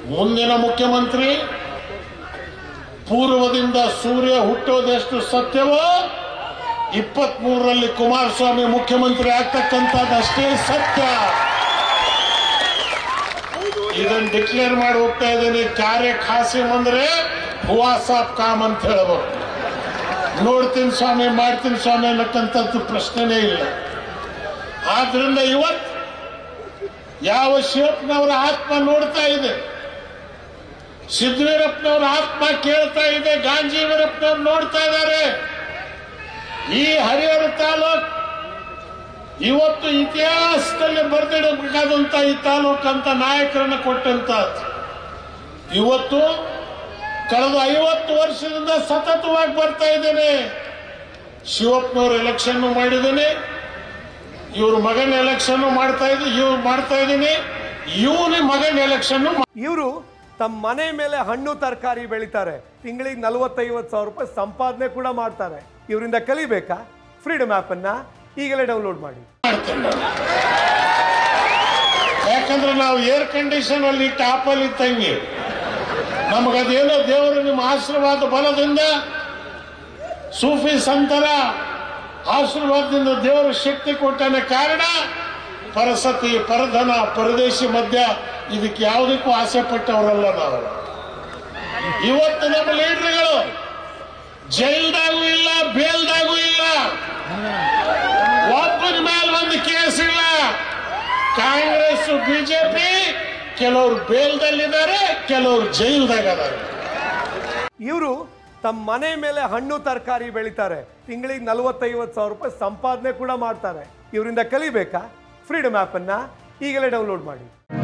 ಮುಂದಿನ ಮುಖ್ಯಮಂತ್ರಿ ಪೂರ್ವದಿಂದ ಸೂರ್ಯ ಹುಟ್ಟೋದೆಷ್ಟು ಸತ್ಯವೋ ಇಪ್ಪತ್ತ್ ಮೂರರಲ್ಲಿ ಕುಮಾರಸ್ವಾಮಿ ಮುಖ್ಯಮಂತ್ರಿ ಆಗ್ತಕ್ಕಂಥದ್ದಷ್ಟೇ ಸತ್ಯ ಇದನ್ನ ಡಿಕ್ಲೇರ್ ಮಾಡಿ ಹೋಗ್ತಾ ಇದ್ದೀನಿ ಕಾರ್ಯ ಖಾಸಿಮ್ ಅಂದ್ರೆ ಹುವಾ ಸಾಬ್ ಕಾಮ್ ಅಂತ ಹೇಳ್ಬೋದು ನೋಡ್ತೀನಿ ಸ್ವಾಮಿ ಮಾಡ್ತೀನಿ ಸ್ವಾಮಿ ಅನ್ನಕ್ಕಂಥದ್ದು ಪ್ರಶ್ನೆನೇ ಇಲ್ಲ ಆದ್ರಿಂದ ಇವತ್ತು ಯಾವ ಶಿವಪ್ಪನವರ ಆತ್ಮ ನೋಡ್ತಾ ಇದೆ ಸಿದ್ದವೀರಪ್ಪನವರ ಆತ್ಮ ಕೇಳ್ತಾ ಇದೆ ಗಾಂಜಿ ವೀರಪ್ಪನವ್ರು ನೋಡ್ತಾ ಇದ್ದಾರೆ ಈ ಹರಿಹರ ತಾಲೂಕ್ ಇವತ್ತು ಇತಿಹಾಸದಲ್ಲಿ ಬರೆದಿಡಬೇಕಾದಂತ ಈ ತಾಲೂಕ್ ಅಂತ ನಾಯಕರನ್ನ ಕೊಟ್ಟಂತ ಇವತ್ತು ಕಳೆದ ಐವತ್ತು ವರ್ಷದಿಂದ ಸತತವಾಗಿ ಬರ್ತಾ ಇದ್ದೇನೆ ಶಿವಪ್ಪನವ್ರ ಎಲೆಕ್ಷನ್ ಮಾಡಿದ್ದೇನೆ ಇವ್ರ ಮಗನ ಎಲೆಕ್ಷನ್ ಮಾಡ್ತಾ ಇದ್ದೀನಿ ಇವ್ರು ಮಾಡ್ತಾ ಇದ್ದೀನಿ ಇವನ ಮಗನ ಎಲೆಕ್ಷನ್ ಇವರು ತಮ್ಮ ಮನೆ ಮೇಲೆ ಹಣ್ಣು ತರಕಾರಿ ಬೆಳಿತಾರೆ ತಿಂಗಳಿಗೆ ನಲವತ್ತೈವತ್ತು ಸಾವಿರ ರೂಪಾಯಿ ಸಂಪಾದನೆ ಕೂಡ ಮಾಡ್ತಾರೆ ಇವರಿಂದ ಕಲಿಬೇಕಾ ಫ್ರೀಡಮ್ ಆ್ಯಪನ್ನು ಈಗಲೇ ಡೌನ್ಲೋಡ್ ಮಾಡಿ ಮಾಡ್ತೇನೆ ನಾನು. ಯಾಕಂದ್ರೆ ನಾವು ಏರ್ ಕಂಡೀಷನ್ ಅಲ್ಲಿ ಟಾಪಲ್ಲಿ ಇದ್ದಂಗೆ ನಮಗದೇನೋ ದೇವರು ನಿಮ್ಮ ಆಶೀರ್ವಾದ ಬಲದಿಂದ ಸೂಫಿ ಸಂತರ ಆಶೀರ್ವಾದದಿಂದ ದೇವರ ಶಕ್ತಿ ಕೊಟ್ಟನೆ ಕಾರಣ ಪರಸತಿ ಪರಧನ ಪರದೇಶಿ ಮಧ್ಯ ಇದಕ್ಕೆ ಯಾವುದಕ್ಕೂ ಆಸೆ ಪಟ್ಟವರಲ್ಲ ನಾವು ಇವತ್ತು ನಮ್ಮ ಲೀಡರ್ಗಳು ಜೈಲ್ದಾಗೂ ಇಲ್ಲ ಬೇಲ್ದಾಗೂ ಇಲ್ಲ ಒಬ್ಬನ ಮೇಲೆ ಒಂದು ಕೇಸ್ ಇಲ್ಲ ಕಾಂಗ್ರೆಸ್ ಬಿಜೆಪಿ ಕೆಲವರು ಬೇಲ್ದಲ್ಲಿದ್ದಾರೆ ಕೆಲವರು ಜೈಲ್ದಾಗದ್ದಾರೆ ಇವರು ತಮ್ಮ ಮನೆ ಮೇಲೆ ಹಣ್ಣು ತರಕಾರಿ ಬೆಳಿತಾರೆ ತಿಂಗಳಿಗೆ ನಲವತ್ತೈವತ್ತು ಸಾವಿರ ರೂಪಾಯಿ ಸಂಪಾದನೆ ಕೂಡ ಮಾಡ್ತಾರೆ ಇವರಿಂದ ಕಲಿಬೇಕಾ ಫ್ರೀಡಮ್ ಆ್ಯಪನ್ನು ಈಗಲೇ ಡೌನ್ಲೋಡ್ ಮಾಡಿ